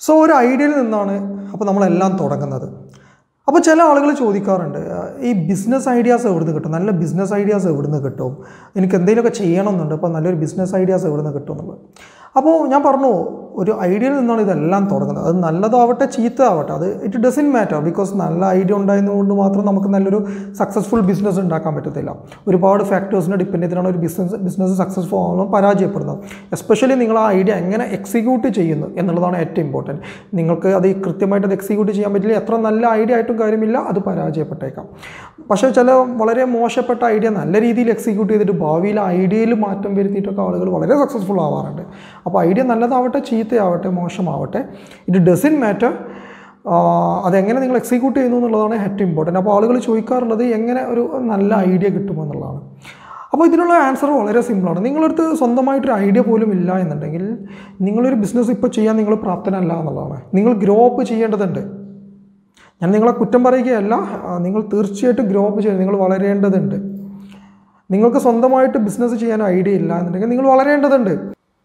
so ഒരു ഐഡിയയിൽ നിന്നാണ് അപ്പോൾ നമ്മളെല്ലാം തുടങ്ങുന്നത് അപ്പോൾ ചില ആളുകൾ ചോദിക്കാറുണ്ട് ആ, ഈ ബിസിനസ് ഐഡിയാസ് എവിടുന്ന് കിട്ടും നല്ല ബിസിനസ് ഐഡിയാസ് എവിടുന്ന് കിട്ടും എനിക്ക് എന്തെങ്കിലുമൊക്കെ ചെയ്യണമെന്നുണ്ട് അപ്പോൾ നല്ലൊരു ബിസിനസ് ഐഡിയാസ് എവിടുന്ന് കിട്ടും എന്നുള്ളത് അപ്പോൾ ഞാൻ പറഞ്ഞു ഒരു ഐഡിയയിൽ നിന്നാണ് ഇതെല്ലാം തുടങ്ങുന്നത് അത് നല്ലതാവട്ടെ ചീത്ത ആവട്ടെ അത് ഇറ്റ് ഡസൻ മാറ്റർ ബിക്കോസ് നല്ല ഐഡിയ ഉണ്ടായതുകൊണ്ട് മാത്രം നമുക്ക് നല്ലൊരു സക്സസ്ഫുൾ ബിസിനസ് ഉണ്ടാക്കാൻ പറ്റത്തില്ല ഒരുപാട് ഫാക്ടേഴ്സിനെ ഡിപ്പെൻഡ് ചെയ്തിട്ടാണ് ഒരു ബിസിനസ് ബിസിനസ് സക്സസ്ഫുൾ ആവുന്നത് പരാജയപ്പെടുന്നത് എസ്പെഷ്യലി നിങ്ങൾ ആ ഐഡിയ എങ്ങനെ എക്സിക്യൂട്ട് ചെയ്യുന്നു എന്നുള്ളതാണ് ഏറ്റവും ഇമ്പോർട്ടൻറ്റ് നിങ്ങൾക്ക് അത് കൃത്യമായിട്ട് അത് എക്സിക്യൂട്ട് ചെയ്യാൻ പറ്റില്ല എത്ര നല്ല ഐഡിയ ആയിട്ടും കാര്യമില്ല അത് പരാജയപ്പെട്ടേക്കാം പക്ഷേ ചില വളരെ മോശപ്പെട്ട ഐഡിയ നല്ല രീതിയിൽ എക്സിക്യൂട്ട് ചെയ്തിട്ട് ഭാവിയിൽ ഐഡിയയിൽ മാറ്റം വരുത്തിയിട്ടൊക്കെ ആളുകൾ വളരെ സക്സസ്ഫുൾ ആവാറുണ്ട് അപ്പോൾ ഐഡിയ നല്ലതാവട്ടെ ചീത്തയാവട്ടെ മോശമാവട്ടെ ഇറ്റ് ഡസൻ മാറ്റർ അതെങ്ങനെ നിങ്ങൾ എക്സിക്യൂട്ട് ചെയ്യുന്നു എന്നുള്ളതാണ് ഏറ്റവും ഇമ്പോർട്ടൻറ്റ് അപ്പോൾ ആളുകൾ ചോദിക്കാറുള്ളത് എങ്ങനെ ഒരു നല്ല ഐഡിയ കിട്ടുമെന്നുള്ളതാണ് അപ്പോൾ ഇതിനുള്ള ആൻസർ വളരെ സിമ്പിളാണ് നിങ്ങളടുത്ത് സ്വന്തമായിട്ടൊരു ഐഡിയ പോലും ഇല്ല എന്നുണ്ടെങ്കിൽ നിങ്ങളൊരു ബിസിനസ് ഇപ്പോൾ ചെയ്യാൻ നിങ്ങൾ പ്രാപ്തനല്ല എന്നുള്ളതാണ് നിങ്ങൾ ഗ്രോ അപ്പ് ചെയ്യേണ്ടതുണ്ട് ഞാൻ നിങ്ങളെ കുറ്റം പറയുകയല്ല ആ, നിങ്ങൾ തീർച്ചയായിട്ടും ഗ്രോ അപ്പ് ചെയ്യണം നിങ്ങൾ വളരേണ്ടതുണ്ട് നിങ്ങൾക്ക് സ്വന്തമായിട്ട് ബിസിനസ് ചെയ്യാൻ ഐഡിയ ഇല്ല എന്നുണ്ടെങ്കിൽ നിങ്ങൾ വളരേണ്ടതുണ്ട്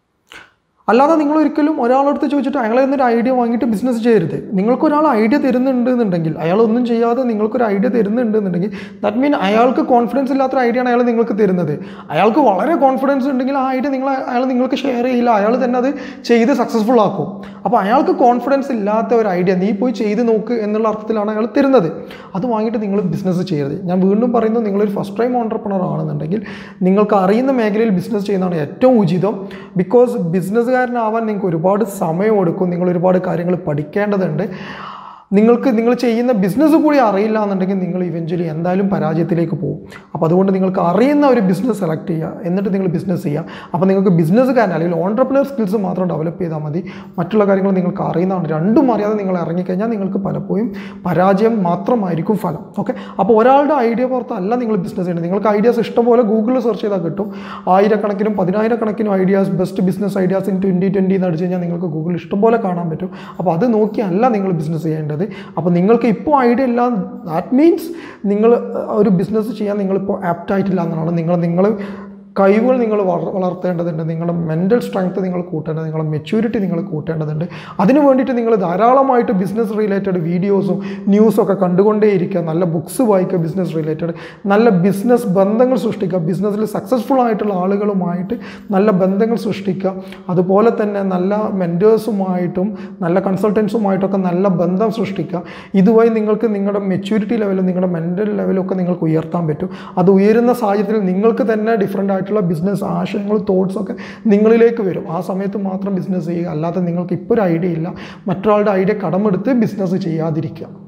അല്ലാതെ നിങ്ങൾ ഒരിക്കലും ഒരാളടുത്ത് ചോദിച്ചിട്ട് അയാളെ നിന്നൊരു ഐഡിയ വാങ്ങിയിട്ട് ബിസിനസ് ചെയ്യരുത് നിങ്ങൾക്ക് ഒരാൾ ഐഡിയ തരുന്നുണ്ട് എന്നുണ്ടെങ്കിൽ അയാൾ ഒന്നും ചെയ്യാതെ നിങ്ങൾക്കൊരു ഐഡിയ തരുന്നുണ്ട് എന്നുണ്ടെങ്കിൽ ദാറ്റ് മീൻ അയാൾക്ക് കോൺഫിഡൻസ് ഇല്ലാത്തൊരു ഐഡിയ ആണ് അയാൾ നിങ്ങൾക്ക് തരുന്നത് അയാൾക്ക് വളരെ കോൺഫിഡൻസ് ഉണ്ടെങ്കിൽ ആ ഐഡിയ നിങ്ങൾ അയാൾ നിങ്ങൾക്ക് ഷെയർ ചെയ്യില്ല അയാൾ തന്നെ അത് ചെയ്ത് സക്സസ്ഫുൾ ആക്കും അപ്പോൾ അയാൾക്ക് കോൺഫിഡൻസ് ഇല്ലാത്ത ഒരു ഐഡിയ നീ പോയി ചെയ്ത് നോക്ക് എന്നുള്ള അർത്ഥത്തിലാണ് അയാൾ തരുന്നത് അത് വാങ്ങിയിട്ട് നിങ്ങൾ ബിസിനസ് ചെയ്യരുത് ഞാൻ വീണ്ടും പറയുന്നത് നിങ്ങളൊരു ഫസ്റ്റ് ടൈം ഓണ്ടർപ്രണർ ആണെന്നുണ്ടെങ്കിൽ നിങ്ങൾക്ക് അറിയുന്ന മേഖലയിൽ ബിസിനസ് ചെയ്യുന്നതാണ് ഏറ്റവും ഉചിതം ബിക്കോസ് ബിസിനസ്സുകാരനാവാൻ നിങ്ങൾക്ക് ഒരുപാട് സമയം എടുക്കും നിങ്ങൾ ഒരുപാട് കാര്യങ്ങൾ പഠിക്കേണ്ടതുണ്ട് നിങ്ങൾക്ക് നിങ്ങൾ ചെയ്യുന്ന ബിസിനസ് കൂടി അറിയില്ല എന്നുണ്ടെങ്കിൽ നിങ്ങൾ ഇവഞ്ച്വലി എന്തായാലും പരാജയത്തിലേക്ക് പോകും അപ്പോൾ അതുകൊണ്ട് നിങ്ങൾക്ക് അറിയുന്ന ഒരു ബിസിനസ് സെലക്ട് ചെയ്യുക എന്നിട്ട് നിങ്ങൾ ബിസിനസ് ചെയ്യുക അപ്പോൾ നിങ്ങൾക്ക് ബിസിനസ്സുകാരൻ അല്ലെങ്കിൽ ഓൺടർപ്രണർ സ്കിൽസ് മാത്രം ഡെവലപ്പ് ചെയ്താൽ മതി മറ്റുള്ള കാര്യങ്ങൾ നിങ്ങൾക്ക് അറിയുന്നതാണ് രണ്ടും അറിയാതെ നിങ്ങൾ ഇറങ്ങിക്കഴിഞ്ഞാൽ നിങ്ങൾക്ക് പലപ്പോഴും പരാജയം മാത്രമായിരിക്കും ഫലം ഓക്കെ അപ്പോൾ ഒരാളുടെ ഐഡിയ പുറത്തല്ല നിങ്ങൾ ബിസിനസ് ചെയ്യുന്നത് നിങ്ങൾക്ക് ഐഡിയാസ് ഇഷ്ടംപോലെ ഗൂഗിളിൽ സെർച്ച് ചെയ്താൽ കിട്ടും ആയിരക്കണക്കിനും പതിനായിരക്കണക്കിനും ideas best business ideas in twenty twenty എന്ന് അടിച്ച് കഴിഞ്ഞാൽ നിങ്ങൾക്ക് ഗൂഗിളിൽ ഇഷ്ടംപോലെ കാണാൻ പറ്റും അപ്പോൾ അത് നോക്കിയല്ല നിങ്ങൾ ബിസിനസ് ചെയ്യേണ്ടത് അപ്പോൾ നിങ്ങൾക്ക് ഇപ്പോൾ ഐഡിയ ഇല്ല ദാറ്റ് മീൻസ് നിങ്ങൾ അഹ്, ഒരു ബിസിനസ് ചെയ്യാൻ നിങ്ങളിപ്പോൾ ആപ്റ്റ് ആയിട്ടില്ല എന്നാണ് നിങ്ങൾ നിങ്ങൾ കഴിവുകൾ നിങ്ങൾ വളർ- വളർത്തേണ്ടതുണ്ട് നിങ്ങളുടെ മെൻ്റൽ സ്ട്രെങ്ത് നിങ്ങൾ കൂട്ടേണ്ടത് നിങ്ങളുടെ മെച്യൂരിറ്റി നിങ്ങൾ കൂട്ടേണ്ടതുണ്ട് അതിന് വേണ്ടിയിട്ട് നിങ്ങൾ ധാരാളമായിട്ട് ബിസിനസ് റിലേറ്റഡ് വീഡിയോസും ന്യൂസും ഒക്കെ കണ്ടുകൊണ്ടേയിരിക്കുക നല്ല ബുക്സ് വായിക്കുക ബിസിനസ് റിലേറ്റഡ് നല്ല ബിസിനസ് ബന്ധങ്ങൾ സൃഷ്ടിക്കുക ബിസിനസ്സിൽ സക്സസ്ഫുൾ ആയിട്ടുള്ള ആളുകളുമായിട്ട് നല്ല ബന്ധങ്ങൾ സൃഷ്ടിക്കുക അതുപോലെ തന്നെ നല്ല മെൻറ്റേഴ്സുമായിട്ടും നല്ല കൺസൾട്ടൻസുമായിട്ടൊക്കെ നല്ല ബന്ധം സൃഷ്ടിക്കുക ഇതുവഴി നിങ്ങൾക്ക് നിങ്ങളുടെ മെച്യൂരിറ്റി ലെവലും നിങ്ങളുടെ മെൻ്റൽ ലെവലും ഒക്കെ നിങ്ങൾക്ക് ഉയർത്താൻ പറ്റും അത് ഉയരുന്ന സാഹചര്യത്തിൽ നിങ്ങൾക്ക് തന്നെ ഡിഫറെൻ്റ് ആയിട്ടുള്ള ബിസിനസ് ആശയങ്ങളും തോട്ട്സും ഒക്കെ നിങ്ങളിലേക്ക് വരും ആ സമയത്ത് മാത്രം ബിസിനസ് ചെയ്യുക അല്ലാതെ നിങ്ങൾക്ക് ഇപ്പോൾ ഒരു ഐഡിയ ഇല്ല മറ്റൊരാളുടെ ഐഡിയ കടമെടുത്ത് ബിസിനസ് ചെയ്യാതിരിക്കുക